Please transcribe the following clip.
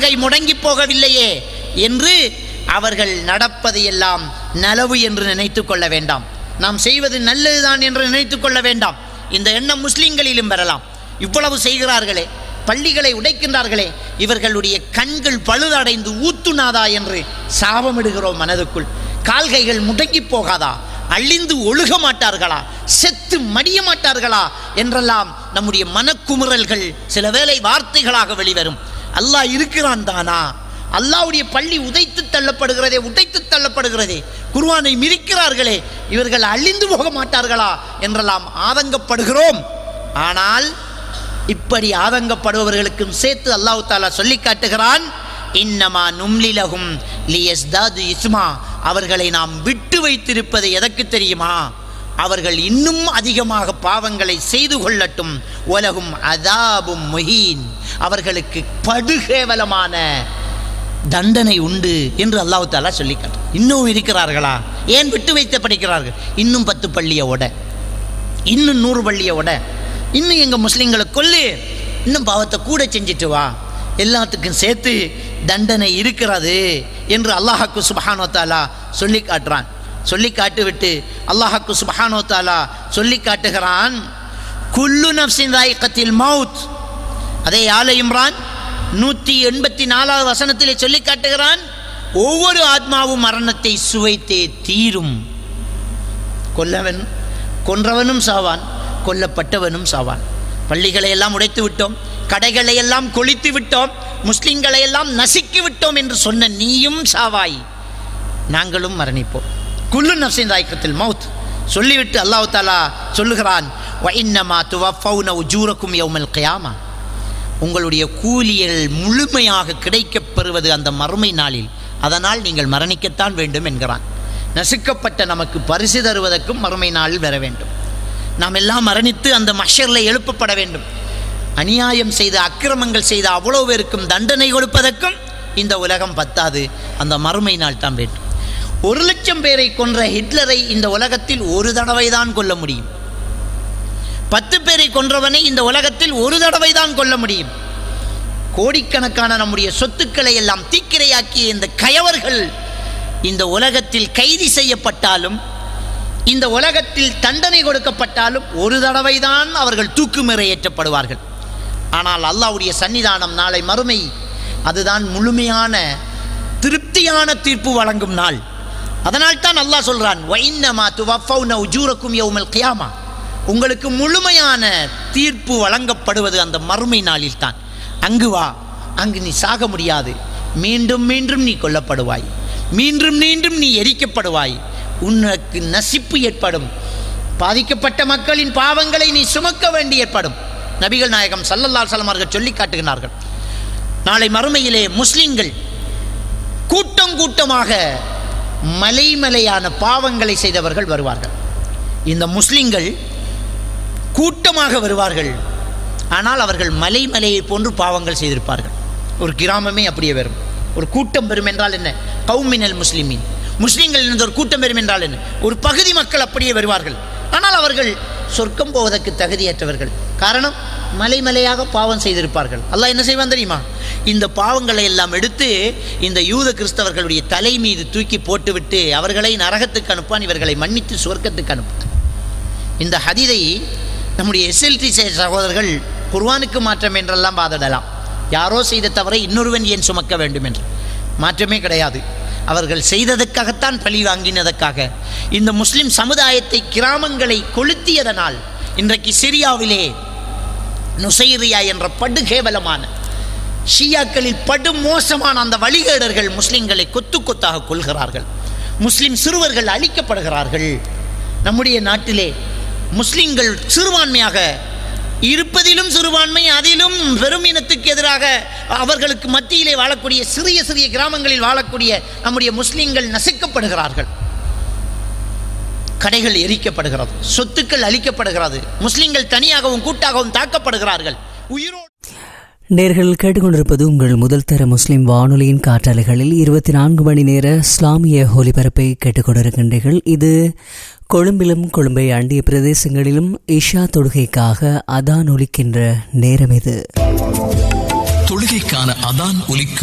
கால்கை முடங்கி போகவில்லையே என்று அவர்கள் நடப்பதையெல்லாம் நலவு என்று நினைத்துக் கொள்ள வேண்டாம் நாம் செய்வது நல்லதுதான் என்று நினைத்துக் கொள்ள வேண்டாம் இந்த எண்ணம் முஸ்லிம்களிலும் பெறலாம் இவ்வளவு செய்கிறார்களே பள்ளிகளை உடைக்கின்றார்களே இவர்களுடைய கண்கள் பழுதடைந்து ஊத்துனாதா என்று சாபமிடுகிறோம் மனதுக்குள் கால்கைகள் முடங்கி போகாதா அழிந்து ஒழுக மாட்டார்களா செத்து மடிய மாட்டார்களா என்றெல்லாம் நம்முடைய மனக்குமுறல்கள் சில வேளை வார்த்தைகளாக வெளிவரும் அல்லாஹ் இருக்கிறான் தானா அல்லாஹ்வுடைய பள்ளி உதைத்து தள்ளப்படுகிறதே உடைத்து தள்ளப்படுகிறதே குர்ஆனை மிதிக்கிறார்களே இவர்கள் அழிந்து போக மாட்டார்களா என்றெல்லாம் ஆதங்கப்படுகிறோம் ஆனால் இப்படி ஆதங்கப்படுபவர்களுக்கும் சேர்த்து அல்லாஹ் தாலா சொல்லி காட்டுகிறான் இன்னமா நும்லிலகும் லியஸ்தாது இஸ்மா அவர்களை நாம் விட்டு வைத்திருப்பது எதற்கு தெரியுமா அவர்கள் இன்னும் அதிகமாக பாவங்களை செய்து கொள்ளட்டும் உலகும் அதாபும் முஹீன் அவர்களுக்கு படுகேவலமான தண்டனை உண்டு என்று அல்லாஹ் தாலா சொல்லி காட்டுறான். இன்னும் இருக்கிறார்களா ஏன் விட்டு வைத்து படிக்கிறார்கள் இன்னும் பத்து பள்ளியை உட இன்னும் நூறு பள்ளியை உட இன்னும் எங்கள் முஸ்லீம்களை கொல்லு இன்னும் பாவத்தை கூட செஞ்சுட்டு வா எல்லாத்துக்கும் சேர்த்து தண்டனை இருக்கிறது என்று அல்லாஹாக்கு சுபஹானோ தாலா சொல்லி காட்டுறான் சொல்லி காட்டுவிட்டு அல்லாஹாக்கு சுபஹானோ தாலா சொல்லி காட்டுகிறான் குல்லு நப்சின் ராய்கத்தில் மவுத் அதே ஆல இம்ரான் நூற்றி எண்பத்தி நாலாவது வசனத்திலே சொல்லி காட்டுகிறான் ஒவ்வொரு ஆத்மாவும் மரணத்தை சுவைத்தே தீரும் கொல்லவன் கொன்றவனும் சாவான் கொல்லப்பட்டவனும் சாவான் பள்ளிகளை எல்லாம் உடைத்து விட்டோம் கடைகளை எல்லாம் கொளித்து விட்டோம் முஸ்லிம்களை எல்லாம் நசுக்கி விட்டோம் என்று சொன்ன நீயும் சாவாய் நாங்களும் மரணிப்போம் குல்லு நஃப்சின் ராய்க்கத்தில் மவுத் சொல்லிவிட்டு அல்லாஹ் தாலா சொல்லுகிறான் வைன்னமா துவஃபௌன உஜூரக்கும் யௌமல் கியாமா உங்களுடைய கூலியல் முழுமையாக கிடைக்கப் பெறுவது அந்த மறுமை நாளில் அதனால் நீங்கள் மரணிக்கத்தான் வேண்டும் என்கிறான் நசுக்கப்பட்ட நமக்கு பரிசு தருவதற்கும் மறுமை நாளில் வர வேண்டும் நாம் எல்லாம் மரணித்து அந்த மஷரில் எழுப்பப்பட வேண்டும் அநியாயம் செய்த அக்கிரமங்கள் செய்த அவ்வளோ பேருக்கும் தண்டனை கொடுப்பதற்கும் இந்த உலகம் பத்தாது அந்த மறுமை நாள் தான் வேண்டும் ஒரு லட்சம் பேரை கொன்ற ஹிட்லரை இந்த உலகத்தில் ஒரு தடவை தான் கொல்ல முடியும் பத்து பேரை கொன்றவனை இந்த உலகத்தில் ஒரு தடவை தான் கொல்ல முடியும் கோடிக்கணக்கான நம்முடைய சொத்துக்களை எல்லாம் தீக்கிரையாக்கிய இந்த கயவர்கள் இந்த உலகத்தில் கைது செய்யப்பட்டாலும் இந்த உலகத்தில் தண்டனை கொடுக்கப்பட்டாலும் ஒரு தடவை தான் அவர்கள் தூக்குமுறை ஏற்றப்படுவார்கள் ஆனால் அல்லாஹ்வுடைய சன்னிதானம் நாளை மறுமை அதுதான் முழுமையான திருப்தியான தீர்ப்பு வழங்கும் நாள் அதனால் தான் அல்லாஹ் சொல்றான் வைன்னமா துவஃபௌன உஜூரக்கும் யௌமல் கியாமா உங்களுக்கு முழுமையான தீர்ப்பு வழங்கப்படுவது அந்த மறுமை நாளில் தான் அங்கு வா அங்கு நீ சாக முடியாது மீண்டும் மீண்டும் நீ கொல்லப்படுவாய் மீண்டும் மீண்டும் நீ எரிக்கப்படுவாய் உனக்கு நசிப்பு ஏற்படும் பாதிக்கப்பட்ட மக்களின் பாவங்களை நீ சுமக்க வேண்டி ஏற்படும் நபிகள் நாயகம் சல்லல்லாஹு அலைஹி அவர்கள் சொல்லி காட்டுகிறார்கள் நாளை மறுமையிலே முஸ்லிம்கள் கூட்டம் கூட்டமாக மலைமலையான பாவங்களை செய்தவர்கள் வருவார்கள் இந்த முஸ்லிம்கள் கூட்டமாக வருவார்கள் ஆனால் அவர்கள் மலை மலையை போன்று பாவங்கள் செய்திருப்பார்கள் ஒரு கிராமமே அப்படியே வரும் ஒரு கூட்டம் பெறும் என்றால் என்ன கௌமினல் முஸ்லிமின் முஸ்லிம்கள் இருந்த ஒரு கூட்டம் பெறும் என்றால் என்ன ஒரு பகுதி மக்கள் அப்படியே வருவார்கள் ஆனால் அவர்கள் சொர்க்கம் போவதற்கு தகுதியற்றவர்கள் காரணம் மலை மலையாக பாவம் செய்திருப்பார்கள் அல்லாஹ் என்ன செய்வான் தெரியுமா இந்த பாவங்களை எல்லாம் எடுத்து இந்த யூத கிறிஸ்தவர்களுடைய தலை மீது தூக்கி போட்டுவிட்டு அவர்களை நரகத்துக்கு அனுப்பான் இவர்களை மன்னித்து சொர்க்கத்துக்கு அனுப்பான் இந்த ஹதீதை நம்முடைய எஸ்எல்டி சகோதரர்கள் குர்வானுக்கு மாற்றம் என்றெல்லாம் வாதிடலாம் யாரோ செய்த தவறை இன்னொருவன் ஏன் சுமக்க வேண்டும் என்று மாற்றமே கிடையாது அவர்கள் செய்ததற்காகத்தான் பழி வாங்கினதற்காக இந்த முஸ்லிம் சமுதாயத்தை கிராமங்களை கொளுத்தியதனால் இன்றைக்கு சிரியாவிலே நுசைரியா என்ற படுகேவலமான ஷியாக்களில் படு மோசமான அந்த வழிகேடர்கள் முஸ்லிம்களை கொத்து கொத்தாக கொள்கிறார்கள் முஸ்லிம் சிறுவர்கள் அழிக்கப்படுகிறார்கள் நம்முடைய நாட்டிலே முஸ்லிம்கள் சிறுபான்மையாக இருப்பதிலும் சிறுபான்மை அதிலும் பெரும் இனத்துக்கு எதிராக அவர்களுக்கு மத்தியிலே வாழக்கூடிய சிறிய சிறிய கிராமங்களில் வாழக்கூடிய நம்முடைய முஸ்லிம்கள் நசுக்கப்படுகிறார்கள் கடைகள் எரிக்கப்படுகிறது சொத்துக்கள் அழிக்கப்படுகிறது முஸ்லிம்கள் தனியாகவும் கூட்டாகவும் தாக்கப்படுகிறார்கள் உயிரோடு நேர்கள் கேட்டுக்கொண்டிருப்பது உங்கள் முதல் தர முஸ்லிம் வானொலியின் காற்றாலைகளில் இருபத்தி நான்கு மணி நேர இஸ்லாமிய ஒலிபரப்பை கேட்டுக்கொண்டிருக்கின்றீர்கள் இது கொழும்பிலும் கொழும்பை அண்டிய பிரதேசங்களிலும் இஷா தொழுகைக்காக அதான் ஒலிக்கின்ற நேரம் இது தொழுகைக்கான அதான் ஒலிக்கும்